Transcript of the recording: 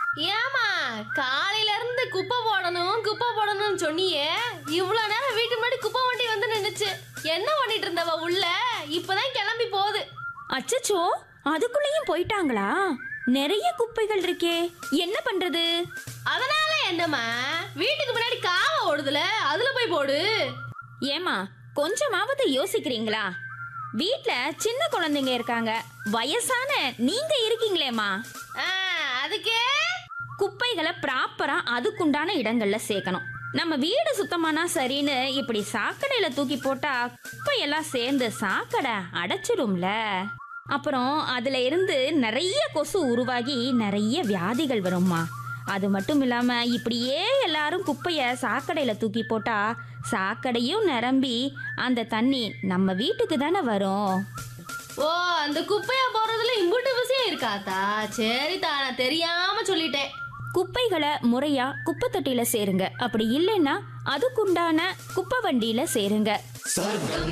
ஏமா காலையில இருந்து குப்பை போடணும் குப்பை போடணும்னு சொன்னியே இவ்வளவு நேரம் வீட்டு முன்னாடி குப்பை வண்டி வந்து நின்னுச்சு என்ன பண்ணிட்டு இருந்தவ உள்ள இப்பதான் கிளம்பி போகுது அச்சச்சோ அதுக்குள்ளேயும் போயிட்டாங்களா நிறைய குப்பைகள் இருக்கே என்ன பண்றது அதனால என்னம்மா வீட்டுக்கு முன்னாடி காவ ஓடுதுல அதுல போய் போடு ஏமா கொஞ்சமாவது யோசிக்கிறீங்களா வீட்ல சின்ன குழந்தைங்க இருக்காங்க வயசான நீங்க இருக்கீங்களேம்மா ஆ, அதுக்கே குப்பைகளை ப்ராப்பரா அதுக்குண்டான இடங்கள்ல சேர்க்கணும் நம்ம வீடு சுத்தமானா சரின்னு இப்படி சாக்கடையில தூக்கி போட்டா குப்பையெல்லாம் சேர்ந்து சாக்கடை அடைச்சிடும்ல அப்புறம் அதுல இருந்து நிறைய கொசு உருவாகி நிறைய வியாதிகள் வரும்மா அது மட்டும் இல்லாம இப்படியே எல்லாரும் குப்பைய சாக்கடையில தூக்கி போட்டா சாக்கடையும் நிரம்பி அந்த தண்ணி நம்ம வீட்டுக்கு தானே வரும் ஓ அந்த குப்பையா போறதுல இம்புட்டு விஷயம் இருக்காத்தா சரிதா நான் தெரியாம சொல்லிட்டேன் குப்பைகளை முறையா குப்பை தொட்டியில சேருங்க அப்படி இல்லைன்னா அதுக்குண்டான குப்பை வண்டியில சேருங்க